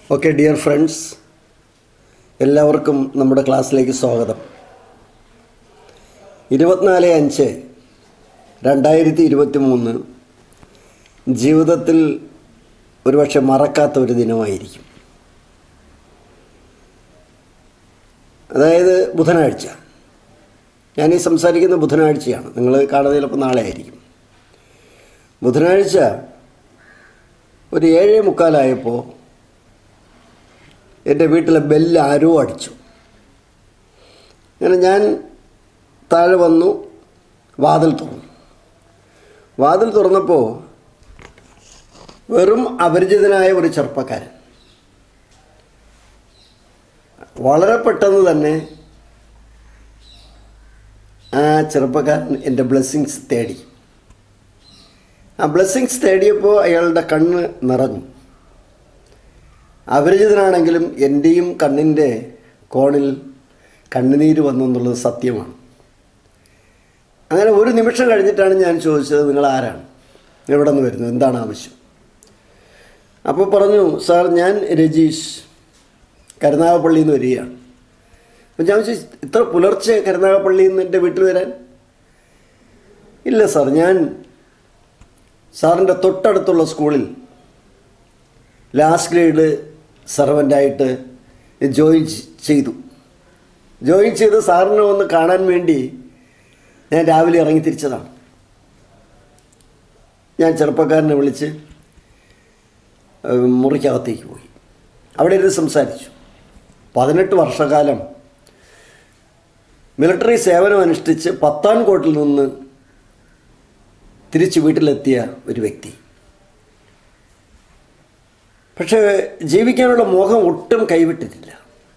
okay dear friends എല്ലാവർക്കും നമ്മുടെ ക്ലാസ്സിലേക്ക് സ്വാഗതം ഇരുപത്തിനാല് അഞ്ച് രണ്ടായിരത്തി ഇരുപത്തി മൂന്ന് ജീവിതത്തിൽ ഒരുപക്ഷെ മറക്കാത്ത ഒരു ദിനമായിരിക്കും അതായത് ബുധനാഴ്ച ഞാൻ ഈ സംസാരിക്കുന്ന ബുധനാഴ്ചയാണ് നിങ്ങൾ കാണുന്നത് ചിലപ്പോൾ നാളെ ആയിരിക്കും ബുധനാഴ്ച ഒരു ഏഴേ മുക്കാലായപ്പോൾ എൻ്റെ വീട്ടിലെ ബെല്ല് ആരോ അടിച്ചു അങ്ങനെ ഞാൻ താഴെ വന്നു വാതിൽ തുറന്നു വാതിൽ തുറന്നപ്പോൾ വെറും അപരിചിതനായ ഒരു ചെറുപ്പക്കാരൻ വളരെ പെട്ടെന്ന് തന്നെ ആ ചെറുപ്പക്കാരൻ എൻ്റെ ബ്ലെസ്സിങ്സ് തേടി ആ ബ്ലെസ്സിങ്സ് തേടിയപ്പോൾ അയാളുടെ കണ്ണ് നിറഞ്ഞു അപരിചിതനാണെങ്കിലും എൻ്റെയും കണ്ണിൻ്റെ കോണിൽ കണ്ണുനീര് വന്നു എന്നുള്ളത് സത്യമാണ് അങ്ങനെ ഒരു നിമിഷം കഴിഞ്ഞിട്ടാണ് ഞാൻ ചോദിച്ചത് നിങ്ങൾ ആരാണ് എവിടെ നിന്ന് വരുന്നു എന്താണ് ആവശ്യം അപ്പോൾ പറഞ്ഞു സാർ ഞാൻ രജീഷ് കരുനാഗപ്പള്ളിയിൽ നിന്ന് വരികയാണ് അപ്പം ഞാൻ ചോദിച്ചു ഇത്ര പുലർച്ചെ കരുനാഗപ്പള്ളിയിൽ നിന്ന് എൻ്റെ വീട്ടിൽ വരാൻ ഇല്ല സാർ ഞാൻ സാറിൻ്റെ തൊട്ടടുത്തുള്ള സ്കൂളിൽ ലാസ്റ്റ് ഗ്രേഡ് സർവൻ്റായിട്ട് ജോയിൻ ചെയ്തു ജോയിൻ ചെയ്ത് സാറിനെ ഒന്ന് കാണാൻ വേണ്ടി ഞാൻ രാവിലെ ഇറങ്ങി തിരിച്ചതാണ് ഞാൻ ചെറുപ്പക്കാരനെ വിളിച്ച് ഏഹ്, മുറിക്കകത്തേക്ക് പോയി അവിടെ ഇരുന്ന് സംസാരിച്ചു പതിനെട്ട് വർഷക്കാലം മിലിറ്ററി സേവനം അനുഷ്ഠിച്ച് പത്താൻകോട്ടിൽ നിന്ന് തിരിച്ച് വീട്ടിലെത്തിയ ഒരു വ്യക്തി പക്ഷേ ജീവിക്കാനുള്ള മോഹം ഒട്ടും കൈവിട്ടിട്ടില്ല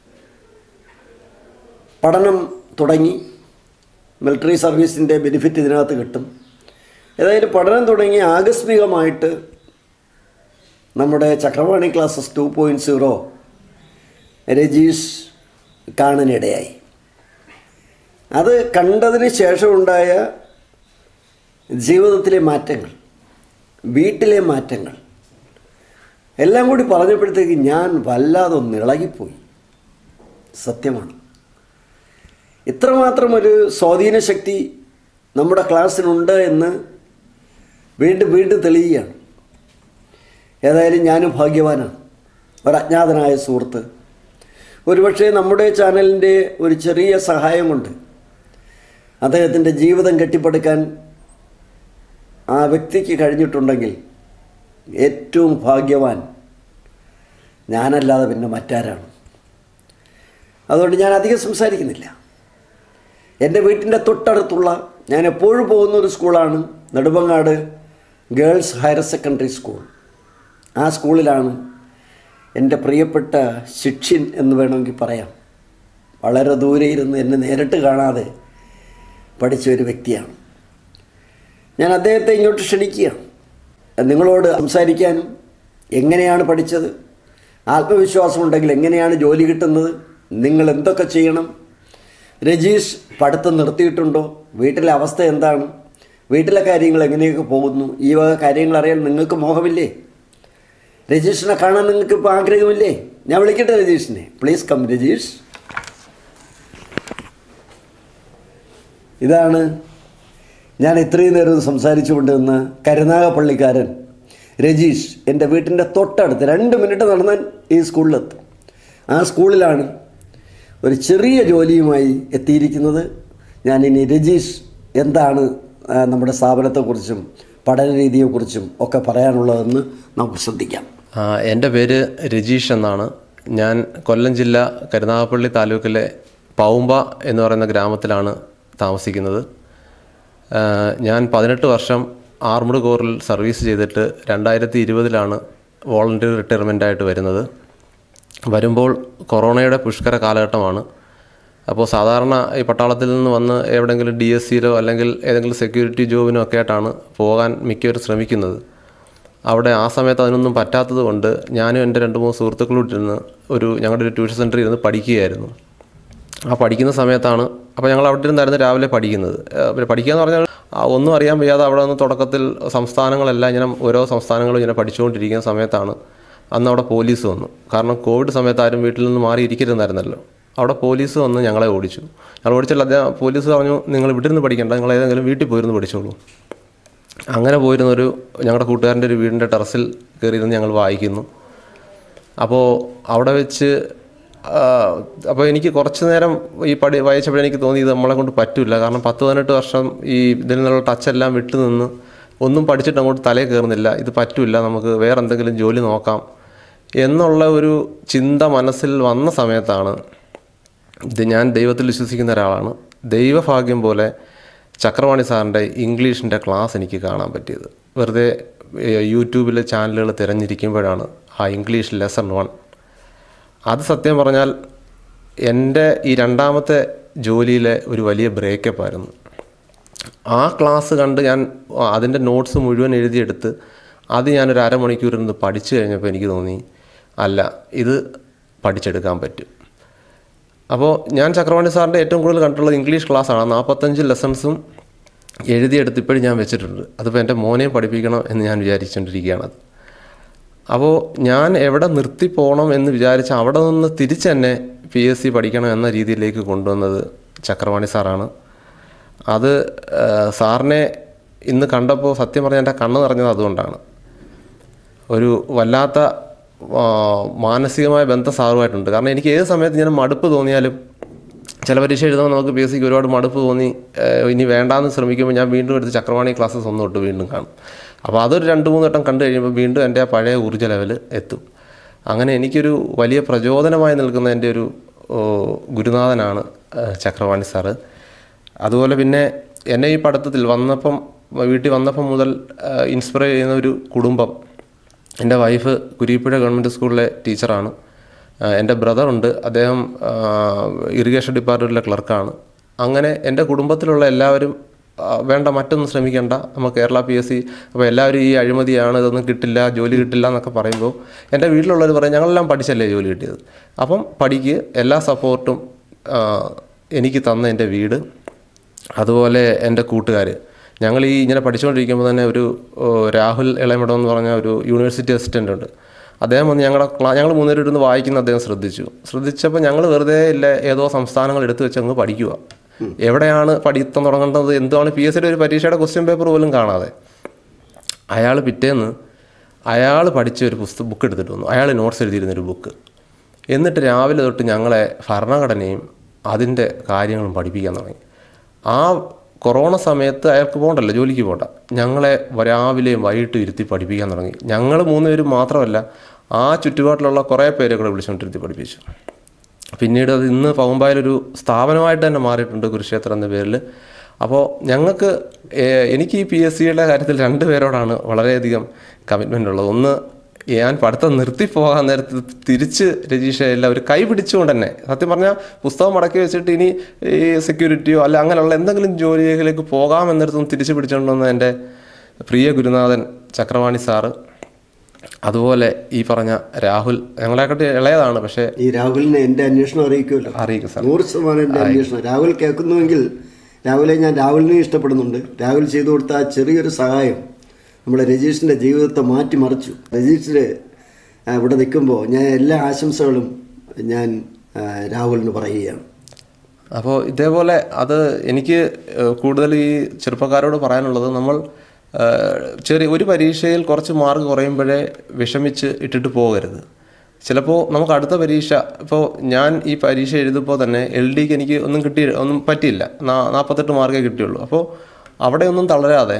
പഠനം തുടങ്ങി മിലിറ്ററി സർവീസിൻ്റെ ബെനിഫിറ്റ് ഇതിനകത്ത് കിട്ടും ഏതായാലും പഠനം തുടങ്ങി ആകസ്മികമായിട്ട് നമ്മുടെ Chakravani classes two point zero Rajeesh കാണാനിടയായി അത് കണ്ടതിന് ശേഷമുണ്ടായ ജീവിതത്തിലെ മാറ്റങ്ങൾ വീട്ടിലെ മാറ്റങ്ങൾ എല്ലാം കൂടി പറഞ്ഞപ്പോഴത്തേക്ക് ഞാൻ വല്ലാതെ ഒന്ന് ഇളകിപ്പോയി സത്യമാണ് ഇത്രമാത്രം ഒരു സ്വാധീന ശക്തി നമ്മുടെ ക്ലാസ്സിനുണ്ട് എന്ന് വീണ്ടും വീണ്ടും തെളിയുകയാണ് ഏതായാലും ഞാനും ഭാഗ്യവാനാണ് ഒരജ്ഞാതനായ സുഹൃത്ത് ഒരുപക്ഷെ നമ്മുടെ ചാനലിൻ്റെ ഒരു ചെറിയ സഹായം കൊണ്ട് അദ്ദേഹത്തിൻ്റെ ജീവിതം കെട്ടിപ്പടുക്കാൻ ആ വ്യക്തിക്ക് കഴിഞ്ഞിട്ടുണ്ടെങ്കിൽ ഏറ്റവും ഭാഗ്യവാൻ ഞാനല്ലാതെ പിന്നെ മറ്റാരാണ് അതുകൊണ്ട് ഞാൻ അധികം സംസാരിക്കുന്നില്ല എൻ്റെ വീട്ടിൻ്റെ തൊട്ടടുത്തുള്ള ഞാൻ എപ്പോഴും പോകുന്ന ഒരു സ്കൂളാണ് Nedumangad girls higher secondary school ആ സ്കൂളിലാണ് എൻ്റെ പ്രിയപ്പെട്ട ശിക്ഷ്യൻ എന്ന് വേണമെങ്കിൽ പറയാം വളരെ ദൂരെ ഇരുന്ന് എന്നെ നേരിട്ട് കാണാതെ പഠിച്ച ഒരു വ്യക്തിയാണ് ഞാൻ അദ്ദേഹത്തെ ഇങ്ങോട്ട് ക്ഷണിക്കുകയാണ് നിങ്ങളോട് സംസാരിക്കാനും എങ്ങനെയാണ് പഠിച്ചത് ആത്മവിശ്വാസമുണ്ടെങ്കിൽ എങ്ങനെയാണ് ജോലി കിട്ടുന്നത് നിങ്ങൾ എന്തൊക്കെ ചെയ്യണം രജീഷ് പഠിത്തം നിർത്തിയിട്ടുണ്ടോ വീട്ടിലെ അവസ്ഥ എന്താണ് വീട്ടിലെ കാര്യങ്ങൾ എങ്ങനെയൊക്കെ പോകുന്നു ഈ വക കാര്യങ്ങൾ അറിയാൻ നിങ്ങൾക്ക് മോഹമില്ലേ രജീഷിനെ കാണാൻ നിങ്ങൾക്ക് ഇപ്പോൾ ആഗ്രഹമില്ലേ ഞാൻ വിളിക്കട്ടെ രജീഷിനെ പ്ലീസ് കം രജീഷ് ഇതാണ് ഞാൻ ഇത്രയും നേരം സംസാരിച്ചു കൊണ്ടിരുന്ന കരുനാഗപ്പള്ളിക്കാരൻ രജീഷ് എൻ്റെ വീട്ടിൻ്റെ തൊട്ടടുത്ത് രണ്ട് മിനിറ്റ് നടന്നാൽ ഈ സ്കൂളിലെത്തും ആ സ്കൂളിലാണ് ഒരു ചെറിയ ജോലിയുമായി എത്തിയിരിക്കുന്നത് ഞാൻ ഇനി രജീഷ് എന്താണ് ആ, നമ്മുടെ സ്ഥാപനത്തെക്കുറിച്ചും പഠന രീതിയെക്കുറിച്ചും ഒക്കെ പറയാനുള്ളതെന്ന് നമുക്ക് ശ്രദ്ധിക്കാം ആ, എൻ്റെ പേര് രജീഷ് എന്നാണ് ഞാൻ കൊല്ലം ജില്ല കരുനാഗപ്പള്ളി താലൂക്കിലെ പൗമ്പ എന്ന് പറയുന്ന ഗ്രാമത്തിലാണ് താമസിക്കുന്നത് ആ, ഞാൻ പതിനെട്ട് വർഷം ആർമഡ് കോറിൽ സർവീസ് ചെയ്തിട്ട് രണ്ടായിരത്തി ഇരുപതിലാണ് വോളണ്ടറി റിട്ടയർമെൻ്റ് ആയിട്ട് വരുന്നത് വരുമ്പോൾ കൊറോണയുടെ പുഷ്കര കാലഘട്ടമാണ് അപ്പോൾ സാധാരണ ഈ പട്ടാളത്തിൽ നിന്ന് വന്ന് എവിടെയെങ്കിലും ഡി എസ് സിയിലോ അല്ലെങ്കിൽ ഏതെങ്കിലും സെക്യൂരിറ്റി ജോബിനോ ഒക്കെ ആയിട്ടാണ് പോകാൻ മിക്കവരും ശ്രമിക്കുന്നത് അവിടെ ആ സമയത്ത് അതിനൊന്നും പറ്റാത്തത് കൊണ്ട് ഞാനും എൻ്റെ രണ്ട് മൂന്ന് സുഹൃത്തുക്കളോട് ഇരുന്ന് ഒരു ഞങ്ങളുടെ ഒരു ട്യൂഷൻ സെൻറ്ററിൽ ഇരുന്ന് പഠിക്കുകയായിരുന്നു ആ പഠിക്കുന്ന സമയത്താണ് അപ്പോൾ ഞങ്ങൾ അവിടെ ഇരുന്നായിരുന്നു രാവിലെ പഠിക്കുന്നത് ഏഹ് പിന്നെ പഠിക്കുക എന്ന് പറഞ്ഞാൽ ആ ഒന്നും അറിയാൻ വയ്യാതെ അവിടെ നിന്ന് തുടക്കത്തിൽ സംസ്ഥാനങ്ങളെല്ലാം ഇങ്ങനെ ഓരോ സംസ്ഥാനങ്ങളും ഇങ്ങനെ പഠിച്ചുകൊണ്ടിരിക്കുന്ന സമയത്താണ് അന്ന് അവിടെ പോലീസ് വന്നു കാരണം കോവിഡ് സമയത്ത് ആരും വീട്ടിൽ നിന്ന് മാറി ഇരിക്കരുതെന്നായിരുന്നല്ലോ അവിടെ പോലീസ് വന്ന് ഞങ്ങളെ ഓടിച്ചു ഞങ്ങൾ ഓടിച്ചാൽ അദ്ദേഹം പോലീസ് പറഞ്ഞു നിങ്ങൾ ഇവിടെ നിന്ന് പഠിക്കേണ്ട നിങ്ങൾ ഏതെങ്കിലും വീട്ടിൽ പോയിരുന്ന് പഠിച്ചോളൂ അങ്ങനെ പോയിരുന്നൊരു ഞങ്ങളുടെ കൂട്ടുകാരൻ്റെ ഒരു വീടിൻ്റെ ടെറസിൽ കയറിയിരുന്ന് ഞങ്ങൾ വായിക്കുന്നു അപ്പോൾ അവിടെ വെച്ച് അപ്പോൾ എനിക്ക് കുറച്ച് നേരം ഈ പടി വായിച്ചപ്പോൾ എനിക്ക് തോന്നി ഇത് നമ്മളെ കൊണ്ട് പറ്റില്ല കാരണം പത്ത് പതിനെട്ട് വർഷം ഈ ഇതിൽ നിന്നുള്ള ടച്ചെല്ലാം വിട്ടു നിന്ന് ഒന്നും പഠിച്ചിട്ട് അങ്ങോട്ട് തലയിൽ കയറുന്നില്ല ഇത് പറ്റില്ല നമുക്ക് വേറെ എന്തെങ്കിലും ജോലി നോക്കാം എന്നുള്ള ഒരു ചിന്ത മനസ്സിൽ വന്ന സമയത്താണ് ഇത് ഞാൻ ദൈവത്തിൽ വിശ്വസിക്കുന്ന ഒരാളാണ് ദൈവഭാഗ്യം പോലെ ചക്രവാണി സാറിൻ്റെ ഇംഗ്ലീഷിൻ്റെ ക്ലാസ് എനിക്ക് കാണാൻ പറ്റിയത് വെറുതെ ഏഹ്, യൂട്യൂബിലെ ചാനലുകൾ തിരഞ്ഞിരിക്കുമ്പോഴാണ് ആ ഇംഗ്ലീഷ് ലെസൺ വൺ അത് സത്യം പറഞ്ഞാൽ എൻ്റെ ഈ രണ്ടാമത്തെ ജോലിയിലെ ഒരു വലിയ ബ്രേക്കപ്പ് ആയിരുന്നു ആ ക്ലാസ് കണ്ട് ഞാൻ അതിൻ്റെ നോട്ട്സ് മുഴുവൻ എഴുതിയെടുത്ത് അത് ഞാനൊരു അരമണിക്കൂർ ഇരുന്ന് പഠിച്ചു കഴിഞ്ഞപ്പോൾ എനിക്ക് തോന്നി അല്ല ഇത് പഠിച്ചെടുക്കാൻ പറ്റും അപ്പോൾ ഞാൻ ചക്രവാണി സാറിൻ്റെ ഏറ്റവും കൂടുതൽ കണ്ടിട്ടുള്ളത് ഇംഗ്ലീഷ് ക്ലാസ്സാണ് നാൽപ്പത്തഞ്ച് ലെസൺസും എഴുതിയെടുത്ത് ഇപ്പോഴും ഞാൻ വെച്ചിട്ടുണ്ട് അതിപ്പോൾ എൻ്റെ മോനെയും പഠിപ്പിക്കണം എന്ന് ഞാൻ വിചാരിച്ചുകൊണ്ടിരിക്കുകയാണത് അപ്പോൾ ഞാൻ എവിടെ നിർത്തി പോകണം എന്ന് വിചാരിച്ച് അവിടെ നിന്ന് തിരിച്ച് തന്നെ പി എസ് സി പഠിക്കണം എന്ന രീതിയിലേക്ക് കൊണ്ടുവന്നത് ചക്രവാണി സാറാണ് അത് ആ, സാറിനെ ഇന്ന് കണ്ടപ്പോൾ സത്യം പറഞ്ഞാൽ എൻ്റെ കണ്ണ് നിറഞ്ഞത് അതുകൊണ്ടാണ് ഒരു വല്ലാത്ത ആ, മാനസികമായ ബന്ധം സാറുമായിട്ടുണ്ട് കാരണം എനിക്ക് ഏത് സമയത്ത് ഞാൻ മടുപ്പ് തോന്നിയാലും ചില പരീക്ഷ എഴുതുമ്പോൾ നമുക്ക് പി എസ് സിക്ക് ഒരുപാട് മടുപ്പ് തോന്നി ഏഹ് ഇനി വേണ്ടാന്ന് ശ്രമിക്കുമ്പോൾ ഞാൻ വീണ്ടും എടുത്ത് ചക്രവാണി ക്ലാസ്സസ് ഒന്ന് തൊട്ട് വീണ്ടും കാണും അപ്പോൾ അതൊരു രണ്ട് മൂന്ന് വട്ടം കണ്ടു കഴിയുമ്പോൾ വീണ്ടും എൻ്റെ ആ പഴയ ഊർജ്ജ ലെവൽ എത്തും അങ്ങനെ എനിക്കൊരു വലിയ പ്രചോദനമായി നിൽക്കുന്ന എൻ്റെ ഒരു ഓ, ഗുരുനാഥനാണ് ഏഹ് ചക്രവാണി സാറ് അതുപോലെ പിന്നെ എന്നെ ഈ പഠിത്തത്തിൽ വന്നപ്പം വീട്ടിൽ വന്നപ്പം മുതൽ ഇൻസ്പയർ ചെയ്യുന്ന ഒരു കുടുംബം എൻ്റെ വൈഫ് കുരിപ്പുഴ ഗവൺമെൻറ് സ്കൂളിലെ ടീച്ചറാണ് ആ, എൻ്റെ ബ്രദറുണ്ട് അദ്ദേഹം ആ, ഇറിഗേഷൻ ഡിപ്പാർട്ട്മെൻറ്റിലെ ക്ലർക്കാണ് അങ്ങനെ എൻ്റെ കുടുംബത്തിലുള്ള എല്ലാവരും ആ, വേണ്ട മറ്റൊന്നും ശ്രമിക്കേണ്ട നമുക്ക് കേരള പി എസ് സി അപ്പോൾ എല്ലാവരും ഈ അഴിമതിയാണ് ഇതൊന്നും കിട്ടില്ല ജോലി കിട്ടില്ല എന്നൊക്കെ പറയുമ്പോൾ എൻ്റെ വീട്ടിലുള്ളവർ പറയും ഞങ്ങളെല്ലാം പഠിച്ചല്ലേ ജോലി കിട്ടിയത് അപ്പം പഠിക്ക് എല്ലാ സപ്പോർട്ടും ആ, എനിക്ക് തന്ന എൻ്റെ വീട് അതുപോലെ എൻ്റെ കൂട്ടുകാർ ഞങ്ങൾ ഈ ഇങ്ങനെ പഠിച്ചുകൊണ്ടിരിക്കുമ്പോൾ തന്നെ ഒരു ഓ, രാഹുൽ ഇളയമടം എന്ന് പറഞ്ഞ ഒരു യൂണിവേഴ്സിറ്റി അസിസ്റ്റൻ്റ് ഉണ്ട് അദ്ദേഹം വന്ന് ഞങ്ങളുടെ ക്ലാ ഞങ്ങൾ മൂന്നുപേരും ഇരുന്ന് വായിക്കുന്ന അദ്ദേഹം ശ്രദ്ധിച്ചു ശ്രദ്ധിച്ചപ്പോൾ ഞങ്ങൾ വെറുതെ ഇല്ല ഏതോ സംസ്ഥാനങ്ങൾ എടുത്തു വെച്ച് അങ്ങ് പഠിക്കുക എവിടെയാണ് പഠിത്തം തുടങ്ങേണ്ടത് എന്താണ് പി എസ് സിയുടെ ഒരു പരീക്ഷയുടെ ക്വസ്റ്റ്യൻ പേപ്പർ പോലും കാണാതെ അയാൾ പിറ്റേന്ന് അയാൾ പഠിച്ച ഒരു പുസ്തകം ബുക്ക് എടുത്തിട്ട് വന്നു അയാൾ നോട്ട്സ് എഴുതിയിരുന്നൊരു ബുക്ക് എന്നിട്ട് രാവിലെ തൊട്ട് ഞങ്ങളെ ഭരണഘടനയും അതിൻ്റെ കാര്യങ്ങളും പഠിപ്പിക്കാൻ തുടങ്ങി ആ കൊറോണ സമയത്ത് അയാൾക്ക് പോകണ്ടല്ലോ ജോലിക്ക് പോകണ്ട ഞങ്ങളെ രാവിലെയും വൈകിട്ടും ഇരുത്തി പഠിപ്പിക്കാൻ തുടങ്ങി ഞങ്ങൾ മൂന്ന് പേരും മാത്രമല്ല ആ ചുറ്റുപാട്ടിലുള്ള കുറേ പേരെ കൂടെ വിളിച്ചുകൊണ്ടിരുത്തി പഠിപ്പിച്ചു പിന്നീട് അത് ഇന്ന് പവുമ്പായിലൊരു സ്ഥാപനമായിട്ട് തന്നെ മാറിയിട്ടുണ്ട് കുരുക്ഷേത്രം എന്ന പേരിൽ അപ്പോൾ ഞങ്ങൾക്ക് ഏഹ്, എനിക്ക് ഈ പി എസ് സിയുടെ കാര്യത്തിൽ രണ്ട് പേരോടാണ് വളരെയധികം കമ്മിറ്റ്മെൻ്റ് ഉള്ളത് ഒന്ന് ഞാൻ പഠിത്തം നിർത്തിപ്പോകാൻ നേരത്ത് തിരിച്ച് രജീഷ എല്ലാം ഒരു കൈ പിടിച്ചുകൊണ്ട് തന്നെ സത്യം പറഞ്ഞാൽ പുസ്തകം മടക്കി വെച്ചിട്ട് ഇനി ഈ സെക്യൂരിറ്റിയോ അല്ല അങ്ങനെയുള്ള എന്തെങ്കിലും ജോലിയിലേക്ക് പോകാമെന്നിടത്തും തിരിച്ചു പിടിച്ചുകൊണ്ടുവന്ന എൻ്റെ പ്രിയ ഗുരുനാഥൻ ചക്രവാണി സാറ് അതുപോലെ ഈ പറഞ്ഞ രാഹുൽ ഞങ്ങളെക്കാട്ടി ഇളയതാണ് പക്ഷേ ഈ രാഹുലിനെ എൻ്റെ അന്വേഷണം അറിയിക്കുമല്ലോ അറിയിക്കും സാർ നൂറ് ശതമാനം എൻ്റെ അന്വേഷണം രാഹുൽ കേൾക്കുന്നുവെങ്കിൽ രാഹുലെ ഞാൻ രാഹുലിനെ ഇഷ്ടപ്പെടുന്നുണ്ട് രാഹുൽ ചെയ്തു കൊടുത്ത ആ ചെറിയൊരു സഹായം നമ്മുടെ രജീഷിൻ്റെ ജീവിതത്തെ മാറ്റിമറിച്ചു രജീഷിൽ ഇവിടെ നിൽക്കുമ്പോൾ ഞാൻ എല്ലാ ആശംസകളും ഞാൻ ആ, രാഹുലിന് പറയുകയാണ് അപ്പോൾ ഇതേപോലെ അത് എനിക്ക് ഏഹ്, കൂടുതൽ ഈ ചെറുപ്പക്കാരോട് പറയാനുള്ളത് നമ്മൾ ഏഹ്, ചെറിയ ഒരു പരീക്ഷയിൽ കുറച്ച് മാർക്ക് കുറയുമ്പോഴേ വിഷമിച്ച് ഇട്ടിട്ട് പോകരുത് ചിലപ്പോൾ നമുക്ക് അടുത്ത പരീക്ഷ ഇപ്പോൾ ഞാൻ ഈ പരീക്ഷ എഴുതുമ്പോൾ തന്നെ എൽ ഡിക്ക് എനിക്ക് ഒന്നും കിട്ടി ഒന്നും പറ്റിയില്ല നാ- നാൽപ്പത്തെട്ട് മാർക്കേ കിട്ടിയുള്ളൂ അപ്പോൾ അവിടെ ഒന്നും തളരാതെ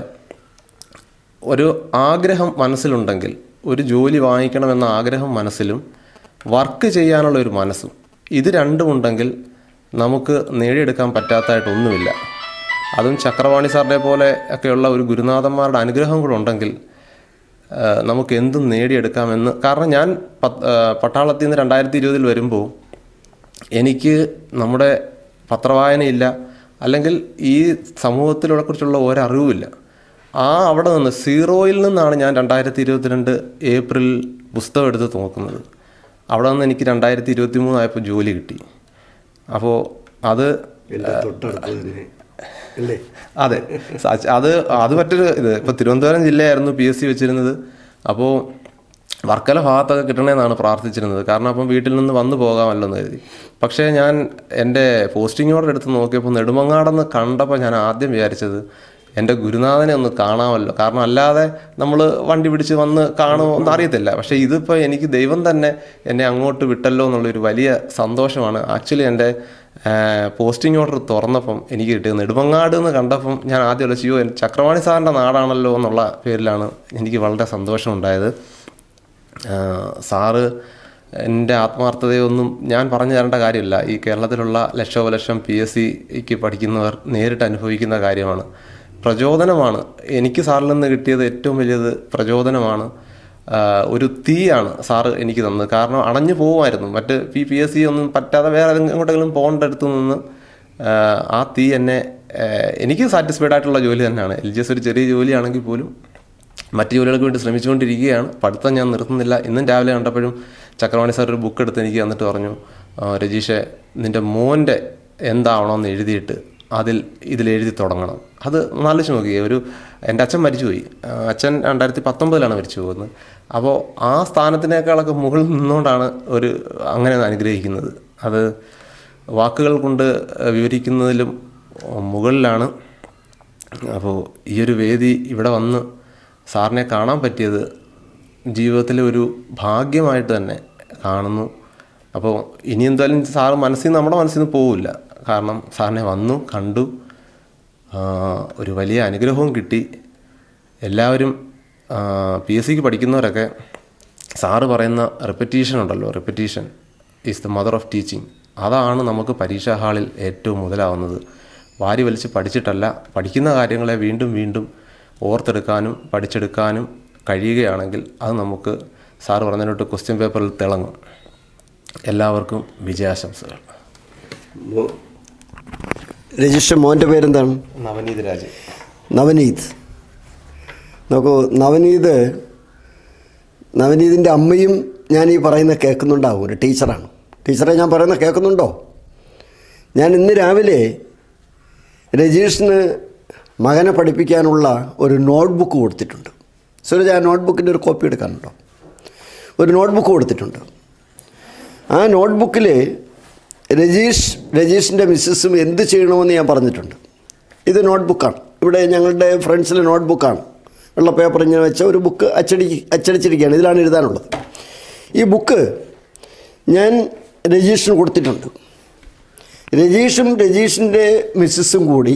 ഒരു ആഗ്രഹം മനസ്സിലുണ്ടെങ്കിൽ ഒരു ജോലി വാങ്ങിക്കണമെന്ന ആഗ്രഹം മനസ്സിലും വർക്ക് ചെയ്യാനുള്ള ഒരു മനസ്സും ഇത് രണ്ടും ഉണ്ടെങ്കിൽ നമുക്ക് നേടിയെടുക്കാൻ പറ്റാത്തതായിട്ടൊന്നുമില്ല അതും ചക്രവാണി സാറിനെ പോലെ ഒക്കെയുള്ള ഒരു ഗുരുനാഥന്മാരുടെ അനുഗ്രഹം കൂടെ ഉണ്ടെങ്കിൽ ആ, നമുക്ക് എന്തും നേടിയെടുക്കാമെന്ന് കാരണം ഞാൻ പത്ത്- ആ, പട്ടാളത്തിൽ നിന്ന് രണ്ടായിരത്തി ഇരുപതിൽ വരുമ്പോൾ എനിക്ക് നമ്മുടെ പത്രവായനയില്ല അല്ലെങ്കിൽ ഈ സമൂഹത്തിലുള്ള കുറിച്ചുള്ള ഒരറിവുമില്ല ആ അവിടെ നിന്ന് സീറോയിൽ നിന്നാണ് ഞാൻ രണ്ടായിരത്തി ഇരുപത്തിരണ്ട് ഏപ്രിൽ പുസ്തകം എടുത്ത് നോക്കുന്നത് അവിടെ നിന്ന് എനിക്ക് രണ്ടായിരത്തി ഇരുപത്തി മൂന്നായപ്പോൾ ജോലി കിട്ടി അപ്പോൾ അത് എൻ്റെ തൊട്ടടുത്ത് തന്നെ അല്ലേ അതെ സ- അത് അത് മറ്റൊരു ഇത് ഇപ്പോൾ തിരുവനന്തപുരം ജില്ലയായിരുന്നു പി എസ് സി വെച്ചിരുന്നത് അപ്പോൾ വർക്കല ഭാഗത്തൊക്കെ കിട്ടണമെന്നാണ് പ്രാർത്ഥിച്ചിരുന്നത് കാരണം അപ്പം വീട്ടിൽ നിന്ന് വന്നു പോകാമല്ലോ എന്ന് കരുതി പക്ഷേ ഞാൻ എൻ്റെ പോസ്റ്റിംഗ് ഓർഡർ എടുത്ത് നോക്കിയപ്പോൾ നെടുമങ്ങാടെന്ന് കണ്ടപ്പോൾ ഞാൻ ആദ്യം വിചാരിച്ചത് എൻ്റെ ഗുരുനാഥനെ ഒന്ന് കാണാമല്ലോ കാരണം അല്ലാതെ നമ്മൾ വണ്ടി പിടിച്ച് വന്ന് കാണുമോ ഒന്നും അറിയത്തില്ല പക്ഷേ ഇതിപ്പോൾ എനിക്ക് ദൈവം തന്നെ എന്നെ അങ്ങോട്ട് വിട്ടല്ലോ എന്നുള്ളൊരു വലിയ സന്തോഷമാണ് ആക്ച്വലി എൻ്റെ പോസ്റ്റിംഗ് ഓർഡർ തുറന്നപ്പം എനിക്ക് കിട്ടിയത് നെടുമങ്ങാട് എന്ന് കണ്ടപ്പം ഞാൻ ആദ്യം വിളിച്ചു "അയ്യോ, ചക്രവാണി സാറിൻ്റെ നാടാണല്ലോ എന്നുള്ള പേരിലാണ് എനിക്ക് വളരെ സന്തോഷമുണ്ടായത് ആഹ് സാറ് എൻ്റെ ആത്മാർത്ഥതയൊന്നും ഞാൻ പറഞ്ഞു തരേണ്ട കാര്യമില്ല ഈ കേരളത്തിലുള്ള ലക്ഷോപലക്ഷം പി എസ് സിക്ക് പഠിക്കുന്നവർ നേരിട്ട് അനുഭവിക്കുന്ന കാര്യമാണ് പ്രചോദനമാണ് എനിക്ക് സാറിൽ നിന്ന് കിട്ടിയത് ഏറ്റവും വലിയത് പ്രചോദനമാണ് ആഹ് ഒരു തീയാണ് സാറ് എനിക്ക് തന്നത് കാരണം അണഞ്ഞു പോകുമായിരുന്നു മറ്റ് പി പി എസ് സി ഒന്നും പറ്റാതെ വേറെ ഏതെങ്കിലും എങ്ങോട്ടെങ്കിലും പോകേണ്ട അടുത്ത് നിന്ന് ആഹ് ആ തീ എന്നെ ആഹ് എനിക്ക് സാറ്റിസ്ഫൈഡ് ആയിട്ടുള്ള ജോലി തന്നെയാണ് എൽ ജി എസ് ഒരു ചെറിയ ജോലിയാണെങ്കിൽ പോലും മറ്റ് ജോലികൾക്ക് വേണ്ടി ശ്രമിച്ചുകൊണ്ടിരിക്കുകയാണ് പഠിത്തം ഞാൻ നിർത്തുന്നില്ല ഇന്നും രാവിലെ കണ്ടപ്പോഴും ചക്രവാണി സാർ ഒരു ബുക്ക് എടുത്ത് എനിക്ക് തന്നിട്ട് പറഞ്ഞു "ആ, രജീഷെ നിൻ്റെ മോൻ്റെ എന്താവണമെന്ന് എഴുതിയിട്ട് അതിൽ ഇതിൽ എഴുതി തുടങ്ങണം അത് നാലോചിച്ച് നോക്കിയേ ഒരു എൻ്റെ അച്ഛൻ മരിച്ചുപോയി ആ, അച്ഛൻ രണ്ടായിരത്തി പത്തൊമ്പതിലാണ് മരിച്ചു പോകുന്നത് അപ്പോൾ ആ സ്ഥാനത്തിനേക്കാളൊക്കെ മുകളിൽ നിന്നുകൊണ്ടാണ് ഒരു അങ്ങനെ അനുഗ്രഹിക്കുന്നത് അത് വാക്കുകൾ കൊണ്ട് വിവരിക്കുന്നതിലും മുകളിലാണ് അപ്പോൾ ഈ ഒരു വേദി ഇവിടെ വന്ന് സാറിനെ കാണാൻ പറ്റിയത് ജീവിതത്തിലെ ഒരു ഭാഗ്യമായിട്ട് തന്നെ കാണുന്നു അപ്പോൾ ഇനി എന്തായാലും സാറ് മനസ്സിൽ നിന്ന് നമ്മുടെ മനസ്സിൽ നിന്ന് പോവില്ല കാരണം സാറിനെ വന്നു കണ്ടു ആ, ഒരു വലിയ അനുഗ്രഹവും കിട്ടി എല്ലാവരും പി എസ് സിക്ക് പഠിക്കുന്നവരൊക്കെ സാറ് പറയുന്ന റെപ്പറ്റീഷൻ ഉണ്ടല്ലോ repetition is the mother of teaching അതാണ് നമുക്ക് പരീക്ഷാ ഹാളിൽ ഏറ്റവും മുതലാവുന്നത് വാരി വലിച്ച് പഠിച്ചിട്ടല്ല പഠിക്കുന്ന കാര്യങ്ങളെ വീണ്ടും വീണ്ടും ഓർത്തെടുക്കാനും പഠിച്ചെടുക്കാനും കഴിയുകയാണെങ്കിൽ അത് നമുക്ക് സാറ് പറഞ്ഞതിനോട്ട് ക്വസ്റ്റ്യൻ പേപ്പറിൽ തിളങ്ങും എല്ലാവർക്കും വിജയാശംസകൾ രജിസ്റ്റർ മോൻ്റെ പേരെന്താണ് നവനീത് രാജ് നവനീത് നോക്കൂ നവനീത് നവനീതിൻ്റെ അമ്മയും ഞാൻ ഈ പറയുന്ന കേൾക്കുന്നുണ്ടാവും ഒരു ടീച്ചറാണ് ടീച്ചറെ ഞാൻ പറയുന്ന കേൾക്കുന്നുണ്ടോ ഞാൻ ഇന്ന് രാവിലെ രജീഷിന് മകനെ പഠിപ്പിക്കാനുള്ള ഒരു നോട്ട്ബുക്ക് കൊടുത്തിട്ടുണ്ട് സുരജ് ആ നോട്ട്ബുക്കിൻ്റെ ഒരു കോപ്പി എടുക്കാനുണ്ടോ ഒരു നോട്ട്ബുക്ക് കൊടുത്തിട്ടുണ്ട് ആ നോട്ട്ബുക്കിൽ രജീഷ് രജീഷിൻ്റെ മിസ്സസും എന്ത് ചെയ്യണമെന്ന് ഞാൻ പറഞ്ഞിട്ടുണ്ട് ഇത് നോട്ട്ബുക്കാണ് ഇവിടെ ഞങ്ങളുടെ ഫ്രണ്ട്സിലെ നോട്ട്ബുക്കാണ് ഉള്ള പേപ്പർ ഇങ്ങനെ വെച്ച ഒരു ബുക്ക് അച്ചടി അച്ചടിച്ചിരിക്കുകയാണ് ഇതിലാണ് എഴുതാനുള്ളത് ഈ ബുക്ക് ഞാൻ രജീഷിന് കൊടുത്തിട്ടുണ്ട് രജീഷും രജീഷിൻ്റെ മിസ്സസും കൂടി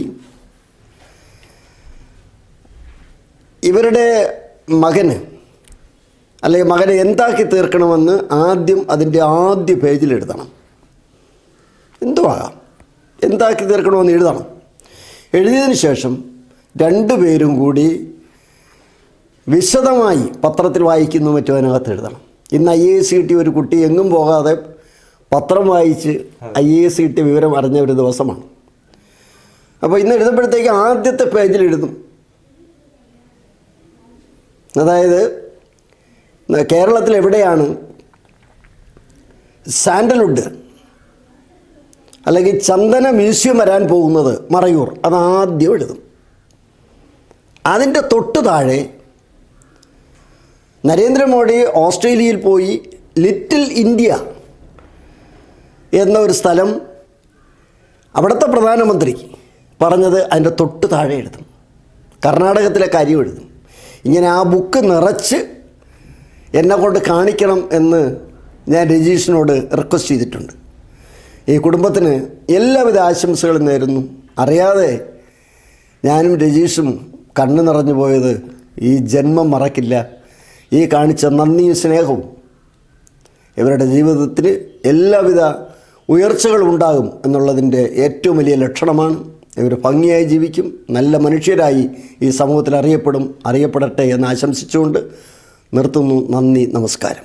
ഇവരുടെ മകന് അല്ലെങ്കിൽ മകനെ എന്താക്കി തീർക്കണമെന്ന് ആദ്യം അതിൻ്റെ ആദ്യ പേജിൽ എഴുതണം എന്തുവാകാം എന്താക്കി തീർക്കണമെന്ന് എഴുതണം എഴുതിയതിന് ശേഷം രണ്ടുപേരും കൂടി വിശദമായി പത്രത്തിൽ വായിക്കുന്നു മറ്റും അതിനകത്ത് എഴുതണം ഇന്ന് ഐ എ എസ് കിട്ടിയ ഒരു കുട്ടി എങ്ങും പോകാതെ പത്രം വായിച്ച് ഐ എ എസ് കിട്ടിയ വിവരം അറിഞ്ഞ ഒരു ദിവസമാണ് അപ്പോൾ ഇന്ന് എഴുതുമ്പോഴത്തേക്ക് ആദ്യത്തെ പേജിൽ എഴുതും അതായത് കേരളത്തിൽ എവിടെയാണ് സാൻഡൽവുഡ് അല്ലെങ്കിൽ ചന്ദന മ്യൂസിയം വരാൻ പോകുന്നത് മറയൂർ അതാദ്യം എഴുതും അതിൻ്റെ തൊട്ട് താഴെ നരേന്ദ്രമോദി ഓസ്ട്രേലിയയിൽ പോയി ലിറ്റിൽ ഇന്ത്യ എന്ന ഒരു സ്ഥലം അവിടുത്തെ പ്രധാനമന്ത്രി പറഞ്ഞത് അതിൻ്റെ തൊട്ട് താഴെ എഴുതും കർണാടകത്തിലെ കാര്യം എഴുതും ഇങ്ങനെ ആ ബുക്ക് നിറച്ച് എന്നെ കൊണ്ട് കാണിക്കണം എന്ന് ഞാൻ രജീഷിനോട് റിക്വസ്റ്റ് ചെയ്തിട്ടുണ്ട് ഈ കുടുംബത്തിന് എല്ലാവിധ ആശംസകളും നേരുന്നു അറിയാതെ ഞാനും രജീഷും കണ്ണു നിറഞ്ഞു പോയത് ഈ ജന്മം മറക്കില്ല ഈ കാണിച്ച നന്ദിയും സ്നേഹവും ഇവരുടെ ജീവിതത്തിന് എല്ലാവിധ ഉയർച്ചകളും ഉണ്ടാകും എന്നുള്ളതിൻ്റെ ഏറ്റവും വലിയ ലക്ഷണമാണ് ഇവർ ഭംഗിയായി ജീവിക്കും നല്ല മനുഷ്യരായി ഈ സമൂഹത്തിൽ അറിയപ്പെടും അറിയപ്പെടട്ടെ എന്ന് ആശംസിച്ചുകൊണ്ട് നിർത്തുന്നു നന്ദി നമസ്കാരം